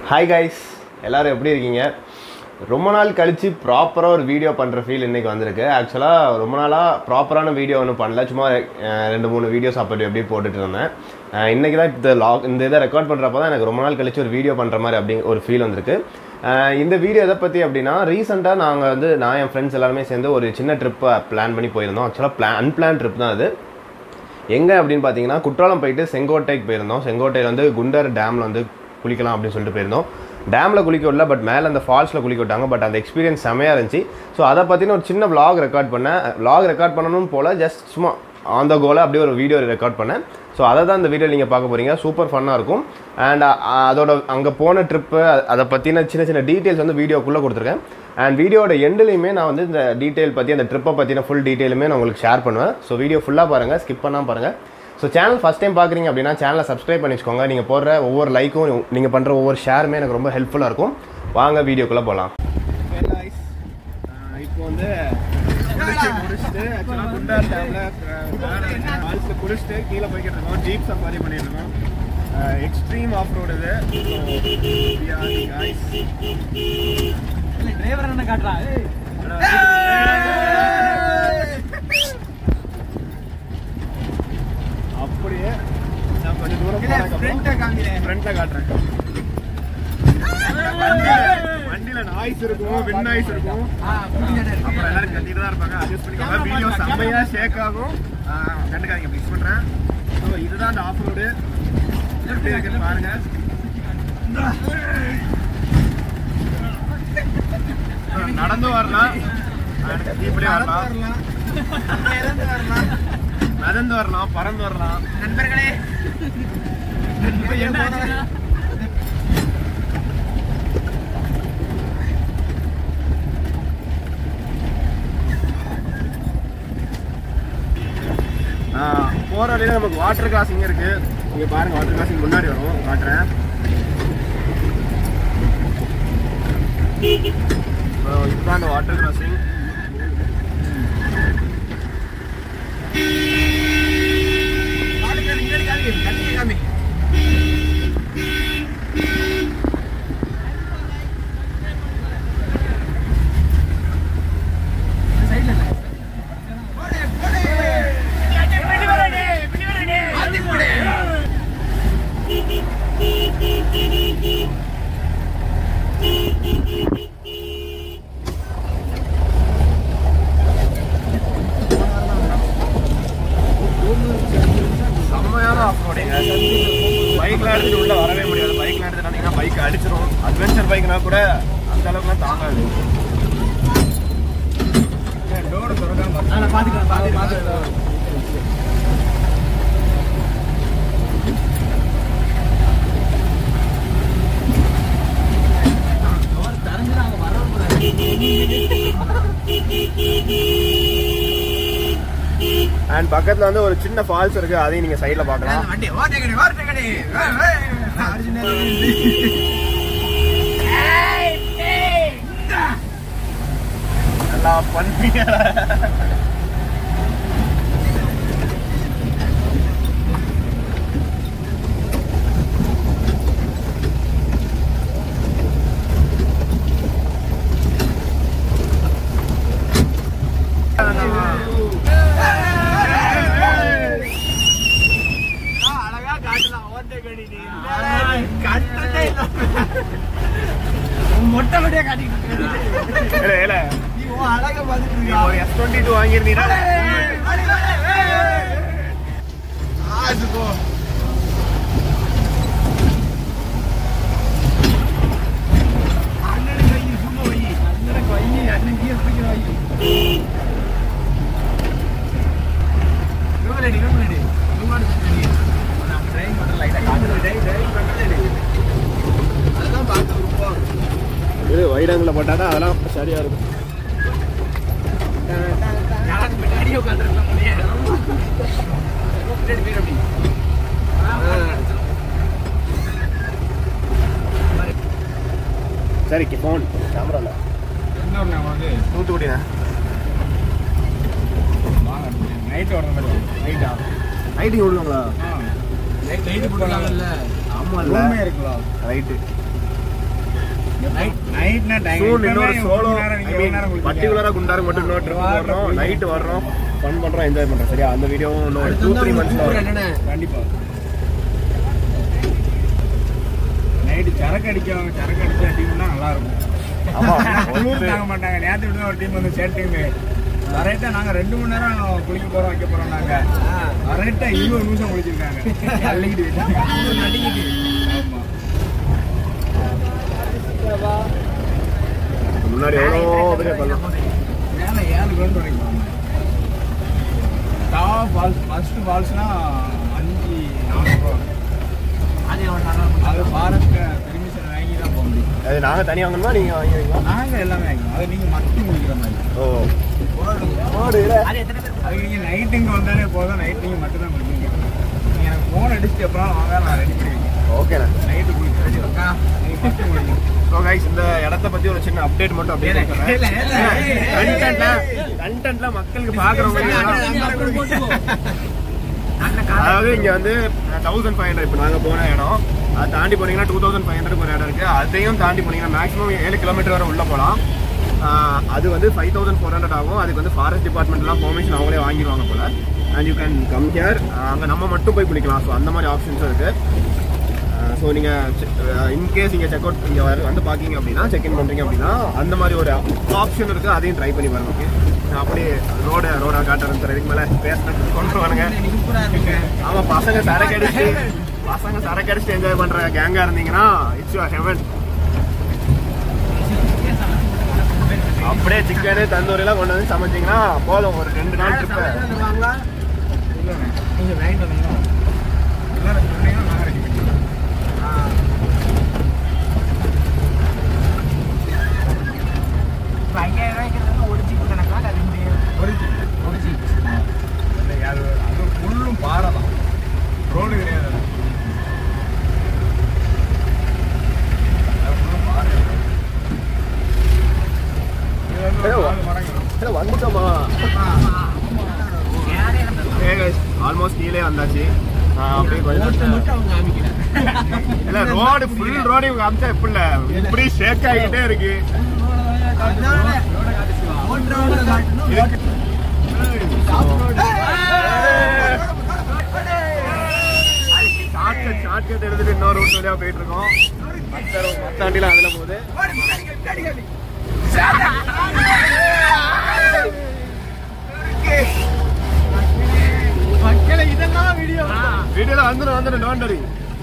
Hi guys எல்லாரும் எப்படி இருக்கீங்க ரொம்ப நாள் கழிச்சு ப்ராப்பராக ஒரு வீடியோ பண்ணுற ஃபீல் இன்னைக்கு வந்திருக்கு ஆக்சுவலாக ரொம்ப நாளாக ப்ராப்பரான வீடியோ ஒன்றும் பண்ணல சும்மா அஹ், ரெண்டு மூணு வீடியோஸ் அப்படி அப்படியே போட்டுட்டு இருந்தேன் அஹ், இன்னைக்கு தான் இந்த லாக் இந்த இதை ரெக்கார்ட் பண்ணுறப்ப தான் எனக்கு ரொம்ப நாள் கழிச்சு ஒரு வீடியோ பண்ணுற மாதிரி அப்படி ஒரு ஃபீல் வந்திருக்கு அஹ், இந்த வீடியோ எதை பற்றி அப்படின்னா ரீசெண்டாக நாங்கள் வந்து நான் என் ஃப்ரெண்ட்ஸ் எல்லாருமே சேர்ந்து ஒரு சின்ன ட்ரிப்பை பிளான் பண்ணி போயிருந்தோம் ஆக்சுவலாக பிளான் அன்பிளான் ட்ரிப் தான் அது எங்கே அப்படின்னு பார்த்தீங்கன்னா குற்றாலம் போயிட்டு செங்கோட்டைக்கு போயிருந்தோம் செங்கோட்டையில் வந்து குண்டர் டேமில் வந்து குளிக்கலாம் அப்படின்னு சொல்லிட்டு போயிருந்தோம் டேமில் குளிக்க விடல பட் மேலே அந்த ஃபால்ஸில் குளிக்க விட்டாங்க பட் அந்த எக்ஸ்பீரியன்ஸ் செமையாக இருந்துச்சு ஸோ அதை பற்றின ஒரு சின்ன vlog ரெக்கார்ட் பண்ணேன் vlog ரெக்கார்ட் பண்ணணும் போல் ஜஸ்ட் சும்மா ஆன் த கோல அப்படியே ஒரு வீடியோ ரெக்கார்ட் பண்ணேன் ஸோ அதை தான் இந்த வீடியோ நீங்கள் பார்க்க போகிறீங்க சூப்பர் ஃபன்னாக இருக்கும் அண்ட் அதோட அங்கே போன ட்ரிப்பு அதை பற்றின சின்ன சின்ன டீட்டெயில்ஸ் வந்து வீடியோக்குள்ளே கொடுத்துருக்கேன் அண்ட் வீடியோட எண்டுலையுமே நான் வந்து இந்த டீட்டெயில் பற்றி அந்த ட்ரிப்பை பற்றின ஃபுல் டீட்டெயிலுமே நான் உங்களுக்கு ஷேர் பண்ணுவேன் ஸோ வீடியோ ஃபுல்லாக பாருங்கள் ஸ்கிப் பண்ணாமல் பாருங்கள் ஸோ சேனல் ஃபஸ்ட் டைம் பார்க்குறீங்க அப்படின்னா சேனலை சப்ஸ்கிரைப் பண்ணி வச்சுக்கோங்க நீங்கள் போடுற ஒவ்வொரு லைக்கும் நீங்கள் பண்ணுற ஒவ்வொரு ஷேருமே எனக்கு ரொம்ப ஹெல்ப்ஃபுல்லாக இருக்கும் வாங்க வீடியோக்குள்ளே போகலாம் இப்போ வந்து குளிச்சு முடிச்சுட்டு ஆக்சுவலாக குண்டார் டேமில் ஃபால்ஸில் குளிச்சுட்டு கீழே போய்கிட்டு இருக்கோம் ஜீப் சஃபாரி பண்ணிட்டு இருக்கோம் எக்ஸ்ட்ரீம் ஆஃப் ரோடு இது டிரைவர் என்ன காட்டுறா அப்படியே நான் கொஞ்சம் தூரம் ஃப்ரண்ட்டில் காட்டுறேன் வண்டியில நாய்ஸ் இருக்கும் வின் நாய்ஸ் இருக்கும் அப்புறம் எல்லாரும் கத்திட்டு தான் இருப்பாங்க அட்ஜஸ்ட் பண்ணிக்கோங்க வீடியோ செம்மையா ஷேக் ஆகும் ஆஹ் கண்டுக்காதீங்க மிஸ் பண்றேன் ஸோ இதுதான் அந்த ஆஃப் ரோடு எப்படி இருக்குன்னு பாருங்க நடந்து வரலாம் ஜீப்லேயே வரலாம் நடந்து வரலாம் பறந்து வரலாம் நண்பர்களே என்ன ஆச்சுன்னா ஆஹ் போற வழியில நமக்கு வாட்டர் கிராசிங் இருக்கு இங்க பாருங்க வாட்டர் கிராசிங் முன்னாடி வரும் காட்டுறேன் So, இதுதான் அந்த வாட்டர் கிராசிங் செம்மையான ஆஃப் ரோடிங்க பைக்ல எடுத்துட்டு உள்ள வரவே முடியாது பைக்ல எடுத்துட்டு பைக் அடிச்சிரும் அட்வென்ச்சர் பைக்னா கூட அந்த அளவுக்குலாம் தாங்காது டோர் திறக்காம நான் பாத்துக்கலாம் பாத்து பாத்து அண்ட் பக்கத்துல வந்து ஒரு சின்ன ஃபால்ஸ் இருக்கு அதையும் நீங்க சைடுல பார்க்கலாம் வண்டி ஓட்டகடி ஓட்டகடி நல்லா பண்ணீங்க அழகா காட்டலாம் ஓட்டகடி கட்டதே இல்ல மொட்டை மொட்டையா காட்டிக்கிட்டு இருக்க. இல்ல இல்ல நீ உன் அழகா பாத்துட்டு நீ இருக்கியா? ஒரு எஸ் டுவெண்ட்டி டூ வாங்கியிருந்தீங்கன்னா ஆசு போ. அண்ணனுக்கு வை, சும்மா வை. அண்ணனுக்கு வை, அண்ணன் gear பிடிக்கிற வை. இவங்க ready, இவங்க ready. இவங்களோட ready. நான் driving மட்டும் light ஆ காட்டுறேன். drive, driving மட்டும் ready. அதுதான் பார்க்க விருப்பம். இது வைடாங்கில் போட்டாதான் அதெல்லாம் சரியா இருக்கும் எனக்கு பின்னாடியே உட்கார்ந்திருக்கலாம் போலயே. பின்னாடி போயிரு அப்படி. சரிக்கு ஃபோன் கேமரால என்ன ஒண்ணு வந்து தூத்துக்குடிண்ணா நைட் வர மாதிரி நைட்டா நைட்டுக்கு விடுவாங்களா நைட் நைட்டு போட்டுருக்காங்கல்ல ஆமா ரூமே இருக்குங்களா ரைட்டு நைட்னா டைம் சூன் இன்னொரு சோலோ பர்டிகுலரா குண்டாருக்கு மட்டும் இன்னொரு ட்ரிப் வர்றோம் நைட் வர்றோம் ஃபன் பண்றோம் என்ஜாய் பண்றோம் சரியா அந்த வீடியோவும் இன்னும் டூ த்ரீ மந்த்ஸ்ல கண்டிப்பா நைட்டு சரக்கு அடிக்கவங்க சரக்கு அடிச்ச டீம்னா நல்லா இருக்கும் ஆமா குளிர் தாங்க மாட்டாங்க நேற்று விட்டு ஒரு டீம் வந்து சேர் டீம் கரெக்டா நாங்க ரெண்டு மணி நேரம் குளிக்க போறோம் வைக்க போறோம் நாங்க கரெக்டா இருபது நிமிஷம் குளிச்சிருக்காங்க அள்ளிக்கிட்டு விட்டாங்க. ஆமா முன்னாடி எவ்வளோ பெரிய பள்ளம் மேல ஏழு கிலோமீட்டர் வரைக்கும் போகணும். டாப் ஃபால்ஸ் ஃபர்ஸ்ட் ஃபால்ஸ்னா அஞ்சு நானூறு ரூபா அது ஃபாரஸ்ட் பெர்மிஷன் வாங்கி தான் போக முடியும் அது நாங்க தனியா வாங்கணுமா நீங்க வாங்குவீங்களா நாங்க எல்லாமே வாங்கிக்கணும் அது நீங்க மட்டும் குளிக்கிற மாதிரி ஓ ஓடு இல்ல அதுக்கு நீங்க நைட் இங்க வந்தாலே போதும் நைட் நீங்க மட்டும் தான் குளிப்பீங்க நீங்க எனக்கு ஃபோன் அடிச்சுட்டு அப்புறம் வாங்க நான் ரெடி பண்ணி வைக்கிறேன் ஓகேண்ணா நைட்டு குளிக்க ரெடி இருக்கா நீங்க மட்டும் குளிக்கணும் ஸோ கைஸ் இந்த இடத்த பத்தி ஒரு சின்ன அப்டேட் மட்டும் அப்படியே இல்ல, இல்ல, இல்ல. கண்டென்ட்ல கண்டென்ட்ல மக்களுக்கு பாக்குறவங்க அதாவது இங்க வந்து தௌசண்ட் ஃபைவ் ஹண்ட்ரட் இப்போ நாங்க போன இடம் அதை தாண்டி போனீங்கன்னா டூ தௌசண்ட் ஃபைவ் ஹண்ட்ரட் ஒரு இடம் இருக்கு அதையும் தாண்டி போனீங்கன்னா மேக்ஸிமம் ஏழு கிலோமீட்டர் வரை உள்ள போகலாம் ஆஹ் அது வந்து ஃபைவ் தௌசண்ட் ஃபோர் ஹண்ட்ரட் ஆகும் அதுக்கு வந்து ஃபாரஸ்ட் டிபார்ட்மெண்ட்லாம் பெர்மிஷன் அவங்களே வாங்கிடுவாங்க போல and you can come here அங்கே நம்ம மட்டும் போய் குளிக்கலாம் ஸோ அந்த மாதிரி ஆப்ஷன்ஸும் இருக்கு ஸோ நீங்கள் இன்கேஸ் நீங்கள் செக் அவுட் இங்கே வந்து பார்க்கிங்க அப்படின்னா செக் இன் பண்ணுறீங்க அப்படின்னா அந்த மாதிரி ஒரு ஆப்ஷன் இருக்குது அதையும் ட்ரை பண்ணி பாருங்க ஓகே அப்படியே ரோட ரோட காட்டுறேன் சார் இதுக்கு மேலே பேசினது கொண்டு வானுங்க ஆமாம் பசங்க சரக்கு அடிச்சு பசங்க சரக்கு அடிச்சு என்ஜாய் பண்ணுற கேங்காக இருந்தீங்கன்னா இட்ஸ் யுவர் ஹெவன் அப்படியே சிக்கனு தந்தூரிலாம் கொண்டு வந்து சமைச்சிங்கன்னா போதும் ஒரு ரெண்டு நாள் ட்ரிப்பு இல்லைண்ணே நீங்க வாங்கிட்டு வந்தீங்கன்னா எல்லாரும் சொன்னீங்கன்னா நாங்கள் ரெடி பண்ணிக்கலாம் ஒரு ஜீப் ஒரு ஜீப் இல்லை அது அது ஃபுல்லும் பாறை தான் ரோடு கிடையாது அது. அது full உம் பாறை. இது வந்து ஒரு நாலு மரங்கள். வந்துட்டோமா ஆல்மோஸ்ட் கீழே வந்தாச்சு ஆ, அப்படியே கொஞ்சம் இல்ல ரோடு ஃபுல் ரோடு இவங்க அமிச்சா எப்படி இல்ல இப்படி ஷேக் ஆகிட்டே இருக்கு இதுக்கு- ஷார்ட்கட் ஷார்ட்கட் எடுத்துட்டு இன்னொரு ரூட் வழியா போயிட்டு இருக்கோம் மத்த மத்த வண்டிலாம் அதுல போகுது வீடியோல வந்துடும் வந்துடும் don't worry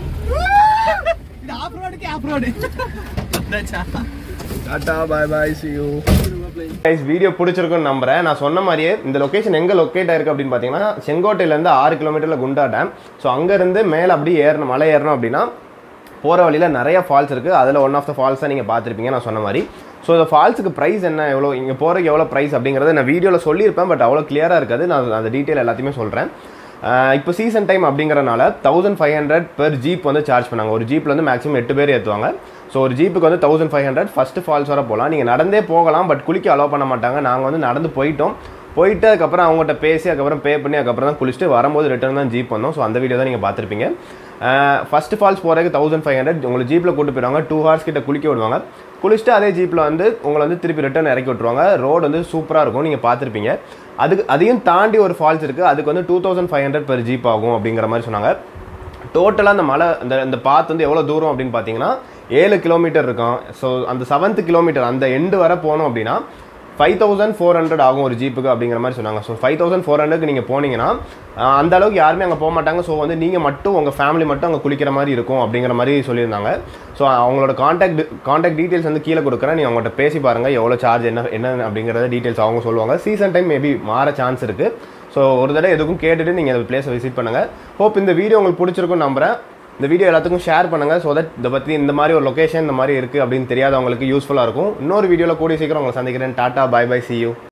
tata bye bye see you guys video பிடிச்சிருக்குன்னு நம்புறேன் நான் சொன்ன மாதிரியே இந்த லொகேஷன் எங்கே லொக்கேட் ஆயிருக்கு அப்படின்னு பார்த்தீங்கன்னா செங்கோட்டையிலேருந்து ஆறு கிலோமீட்டரில் குண்டா டேம் ஸோ அங்கேருந்து மேலே அப்படியே ஏறணும் மலை ஏறணும் அப்படின்னா போகிற வழியில் நிறைய ஃபால்ஸ் இருக்குது அதில் ஒன் ஆஃப் த ஃபால்ஸ் தான் நீங்கள் பார்த்துருப்பீங்க நான் சொன்ன மாதிரி ஸோ இந்த ஃபால்ஸுக்கு ப்ரைஸ் என்ன எவ்வளோ இங்கே போகிறதுக்கு எவ்வளோ ப்ரைஸ் அப்படிங்கிறத நான் வீடியோவில் சொல்லியிருப்பேன் பட் அவ்வளோ கிளியராக இருக்காது நான் அந்த டீட்டெயில் எல்லாத்தையுமே சொல்கிறேன் இப்போ சீசன் டைம் அப்படிங்கறனால thousand five hundred per jeep வந்து சார்ஜ் பண்ணாங்க ஒரு ஜீப்பில் வந்து மேக்ஸிமம் எட்டு பேர் ஏற்றுவாங்க ஸோ ஒரு ஜீப்புக்கு வந்து thousand five hundred first falls வர போகலாம் நீங்கள் நடந்தே போகலாம் பட் குளிக்க அலோவ் பண்ண மாட்டாங்க நாங்கள் வந்து நடந்து போயிட்டோம் போயிட்டு அதுக்கப்புறம் அவங்ககிட்ட பேசி அதுக்கப்புறம் பே பண்ணி அதுக்கப்புறம் தான் குளிச்சுட்டு வரும்போது ரிட்டர்ன் தான் ஜீப் வந்தோம் ஸோ அந்த வீடியோ தான் நீங்கள் பார்த்துருப்பீங்க ஃபஸ்ட்டு ஃபால்ஸ் போகிறதுக்கு தௌசண்ட் ஃபைவ் ஹண்ட்ரட் உங்களை ஜீப்பில் கூட்டு போயிடுவாங்க டூ ஹவர்ஸ் கிட்ட குளிக்க விடுவாங்க குளிச்சுட்டு அதே ஜீப்பில் வந்து உங்களை வந்து திருப்பி ரிட்டர்ன் இறக்கி விட்ருவாங்க ரோடு வந்து சூப்பராக இருக்கும் நீங்கள் பார்த்துருப்பீங்க அதுக்கு அதையும் தாண்டி ஒரு ஃபால்ஸ் இருக்குது அதுக்கு வந்து two thousand five hundred per jeep ஆகும் அப்படிங்கிற மாதிரி சொன்னாங்க டோட்டலாக அந்த மலை அந்த இந்த பாத் வந்து எவ்வளோ தூரம் அப்படின்னு பார்த்தீங்கன்னா ஏழு கிலோமீட்டர் இருக்கும் ஸோ அந்த செவன்த் கிலோமீட்டர் அந்த எண்டு வர போனோம் அப்படின்னா ஃபைவ் தௌசண்ட் ஃபோர் ஹண்ட்ரட் ஆகும் ஒரு ஜீப்புக்கு அப்படிங்கிற மாதிரி சொன்னாங்க ஸோ ஃபைவ் தௌசண்ட் ஃபோர் ஹண்ட்ரட்க்கு நீங்கள் போனீங்கன்னா ஆஹ், அந்த அளவுக்கு யாருமே அங்கே போக மாட்டாங்க ஸோ வந்து நீங்கள் மட்டும் உங்கள் ஃபேமிலி மட்டும் அங்கே குளிக்கிற மாதிரி இருக்கும் அப்படிங்கிற மாதிரி சொல்லியிருந்தாங்க ஸோ அவங்களோட காண்டாக்ட் காண்டாக்ட் டீட்டெயில்ஸ் வந்து கீழே கொடுக்குறேன் நீங்கள் அவங்கள்ட்ட பேசி பாருங்கள் எவ்வளோ சார்ஜ் என்ன என்ன அப்படிங்கிறத டீட்டெயில்ஸ் அவங்க சொல்லுவாங்க சீசன் டைம் மேபி மாற சான்ஸ் இருக்குது ஸோ ஒரு தடவை எதுக்கும் கேட்டுட்டு நீங்கள் அந்த பிளேஸை விசிட் பண்ணுங்கள் ஹோப் இந்த வீடியோ உங்களுக்கு பிடிச்சிருக்கும்னு நம்புறேன் இந்த வீடியோ எல்லாத்துக்கும் ஷேர் பண்ணுங்கள் ஸோ தட் இதை பற்றி இந்த மாதிரி ஒரு லொகேஷன் இந்த மாதிரி இருக்குது அப்படின்னு தெரியாதவங்களுக்கு யூஸ்ஃபுல்லாக இருக்கும் இன்னொரு வீடியோவில் கூடிய சீக்கிரம் உங்களை சந்திக்கிறேன் tata bye bye see you